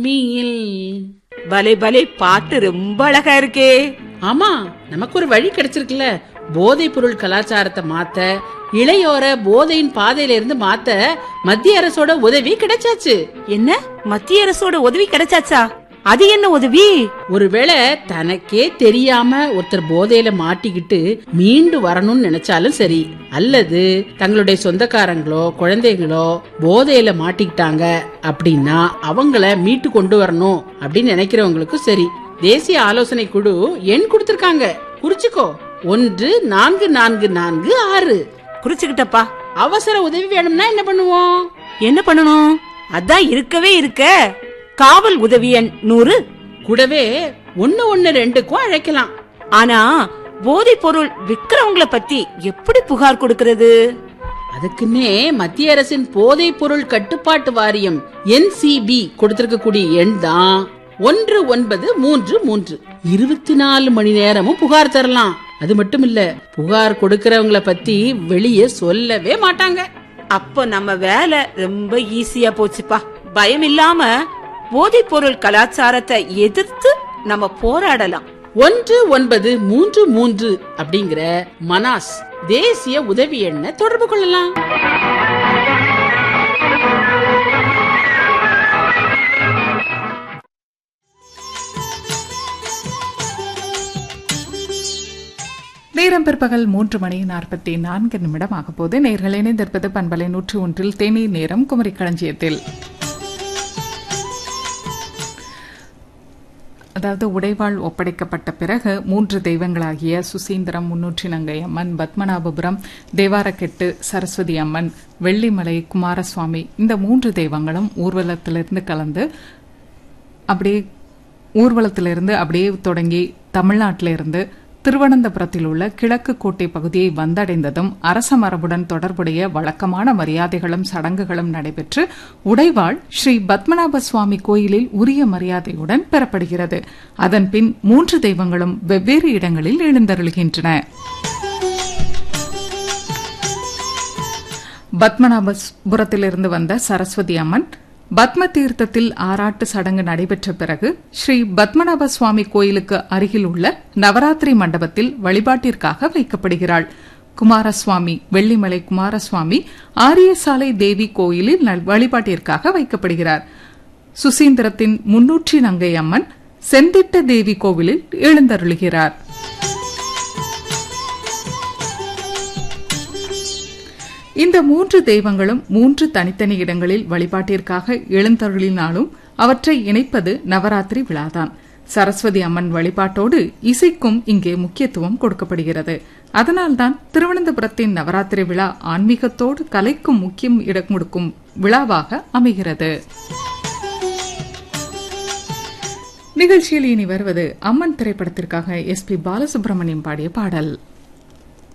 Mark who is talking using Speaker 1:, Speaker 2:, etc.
Speaker 1: meal
Speaker 2: பலே பலே பாட்டு ரொம்ப அழகா இருக்கே
Speaker 1: ஆமா நமக்கு ஒரு வழி கிடைச்சிருக்குல்ல போதைப் பொருள் கலாச்சாரத்தை மாத்த இளையோர போதையின் பாதையில இருந்து மாத்த மத்திய அரசோட உதவி கிடைச்சாச்சு
Speaker 2: என்ன மத்திய அரசோட உதவி கிடைச்சாச்சா அது என்ன உதவி
Speaker 1: ஒருவேளை தனக்கே தெரியாம ஒருத்தர் போதையில மாட்டிக்கிட்டு மீண்டு வரணும்னு நினைச்சாலும் சரி அல்லது தங்களுடைய சொந்தக்காரங்களோ குழந்தைகளோ போதையில மாட்டிக்கிட்டாங்க அப்படின்னா அவங்கள மீட்டு கொண்டு வரணும் அப்படின்னு நினைக்கிறவங்களுக்கும் சரி தேசிய ஆலோசனை குழு எண் கொடுத்திருக்காங்க குறிச்சுக்கோ ஒன்று நான்கு நான்கு நான்கு ஆறு
Speaker 2: குறிச்சுக்கிட்டப்பா
Speaker 1: அவசர உதவி வேணும்னா என்ன பண்ணுவோம்
Speaker 2: என்ன பண்ணணும் அதான் இருக்கவே இருக்க காவல் உதவி எண் நூறு
Speaker 1: கூடவே ஒன்னு ஒன்னு ரெண்டுக்கும் அழைக்கலாம்
Speaker 2: ஆனா போதைப் பொருள் விக்கிறவங்கள பத்தி எப்படி புகார் கொடுக்கறது
Speaker 1: அதுக்குன்னே மத்திய அரசின் போதைப் பொருள் கட்டுப்பாட்டு வாரியம் என்சிபி கொடுத்திருக்கக்கூடிய எண் தான் ஒன்று ஒன்பது மூன்று மூன்று இருபத்தி நாலு மணி நேரமும் புகார் தரலாம் அது மட்டும் இல்ல புகார் கொடுக்கறவங்கள பத்தி வெளியே சொல்லவே மாட்டாங்க
Speaker 2: அப்ப நம்ம வேலை ரொம்ப ஈஸியா போச்சுப்பா பயம் இல்லாம போதைப் பொருள் கலாச்சாரத்தை எதிர்த்து நம்ம போராடலாம்
Speaker 1: ஒன்று ஒன்பது மூன்று மூன்று அப்படிங்கிற மனாஸ் தேசிய உதவி எண்ணை தொடர்பு கொள்ளலாம்
Speaker 3: நேரம் பிற்பகல் மூன்று மணி நாற்பத்தி நான்கு நிமிடம் ஆக போது நேர்கள் இணைந்திருப்பது பண்பலை நூற்றி ஒன்றில் தேநீர் நேரம் குமரி களஞ்சியத்தில் அதாவது உடைவாள் ஒப்படைக்கப்பட்ட பிறகு மூன்று தெய்வங்களாகிய சுசீந்திரம் முன்னூற்றி நங்கை அம்மன் பத்மநாபபுரம் தேவாரக்கெட்டு சரஸ்வதி அம்மன் வெள்ளிமலை குமாரசுவாமி இந்த மூன்று தெய்வங்களும் ஊர்வலத்திலிருந்து கலந்து அப்படியே ஊர்வலத்திலிருந்து அப்படியே தொடங்கி தமிழ்நாட்டிலிருந்து திருவனந்தபுரத்தில் உள்ள கிழக்கு கோட்டை பகுதியை வந்தடைந்ததும் அரச மரபுடன் தொடர்புடைய வழக்கமான மரியாதைகளும் சடங்குகளும் நடைபெற்று உடைவாள் ஸ்ரீ பத்மநாப சுவாமி கோயிலில் உரிய மரியாதையுடன் பெறப்படுகிறது அதன்பின் மூன்று தெய்வங்களும் வெவ்வேறு இடங்களில் எழுந்தருளுகின்றன பத்மநாபபுரத்திலிருந்து வந்த சரஸ்வதி அம்மன் பத்ம தீர்த்தத்தில் ஆராட்டு சடங்கு நடைபெற்ற பிறகு ஸ்ரீ பத்மநாப சுவாமி கோயிலுக்கு அருகில் உள்ள நவராத்திரி மண்டபத்தில் வழிபாட்டிற்காக வைக்கப்படுகிறாள் குமாரசுவாமி வெள்ளிமலை குமாரசுவாமி ஆரியசாலை தேவி கோயிலில் நல்- வழிபாட்டிற்காக வைக்கப்படுகிறார் சுசீந்திரத்தின் முன்னூற்றி நங்கை அம்மன் செந்திட்ட தேவி கோவிலில் எழுந்தருளுகிறார் இந்த மூன்று தெய்வங்களும் மூன்று தனித்தனி இடங்களில் வழிபாட்டிற்காக எழுந்தருளினாலும் அவற்றை இணைப்பது நவராத்திரி விழாதான் சரஸ்வதி அம்மன் வழிபாட்டோடு இசைக்கும் இங்கே முக்கியத்துவம் கொடுக்கப்படுகிறது அதனால்தான் திருவனந்தபுரத்தின் நவராத்திரி விழா ஆன்மீகத்தோடு கலைக்கும் முக்கியம் இடம் கொடுக்கும் விழாவாக அமைகிறது நிகழ்ச்சியில் இனி வருவது அம்மன் திரைப்படத்திற்காக எஸ் பி பாலசுப்ரமணியம் பாடிய பாடல்